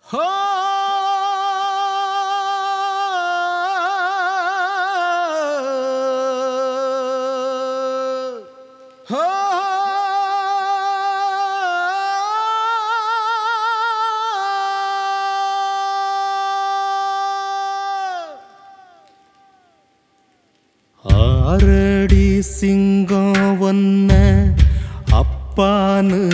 ஹோ ஹோ ஆரடி சிங்கம் ஒன்ன அப்பான்னு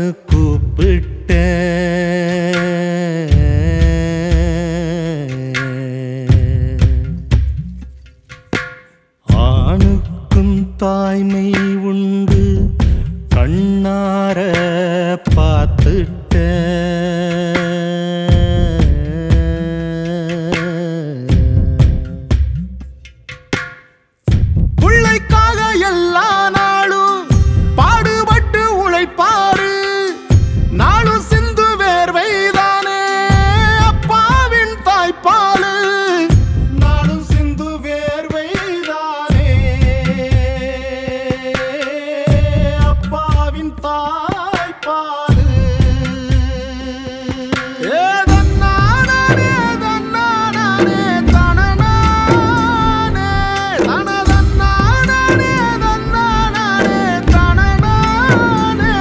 கூப்பிட்டேன் ஆணுக்கும் தாய்மை உண்டு கண்ணார பார்த்துட்டேன் பிள்ளைக்காக எல்லா நாளும் பாடுபட்டு உழைப்பாரு நாளும் சிந்து வேர்வைதானே அப்பாவின் தாய்ப்பாலு நாளும் சிந்து வேர்வைதானே அப்பாவின் தாய்ப்பாலு ஏ தன்னானே தன்னானே தனனானே தனதன்னானே தன்னானே தனனானே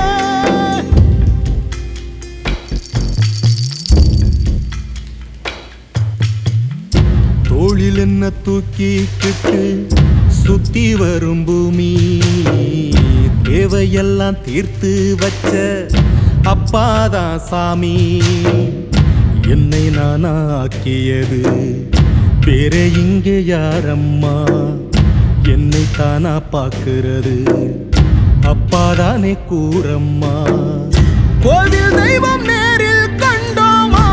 தோளில் என்ன தூக்கிக்கிட்டு சுத்தி வரும் பூமி தேவையெல்லாம் தீர்த்து வச்ச அப்பாதான் சாமி என்னை நானாக்கியது வேற இங்கே யாரம்மா என்னை தானா பார்க்கிறது அப்பாதானே கூறம்மா கோவில் தெய்வம் நேரில் கண்டோமா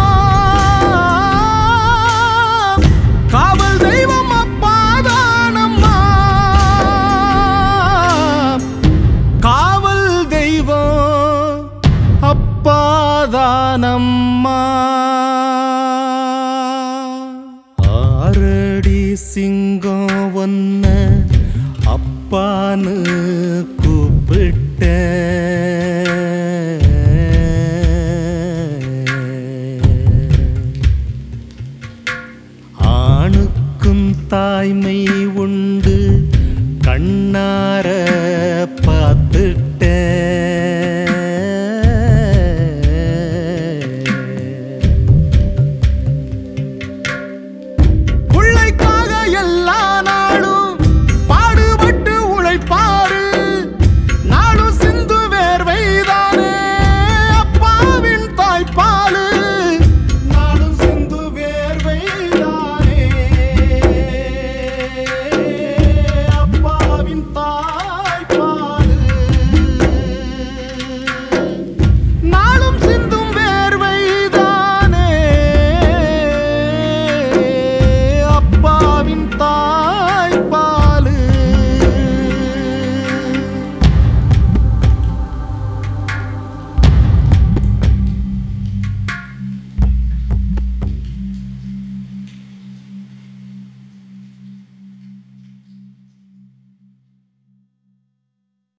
காவல் தெய்வம் அப்பாதானம்மா காவல் தெய்வம் அப்பாதானம்மா ஆரடி சிங்கம் ஒன்ன அப்பான்னு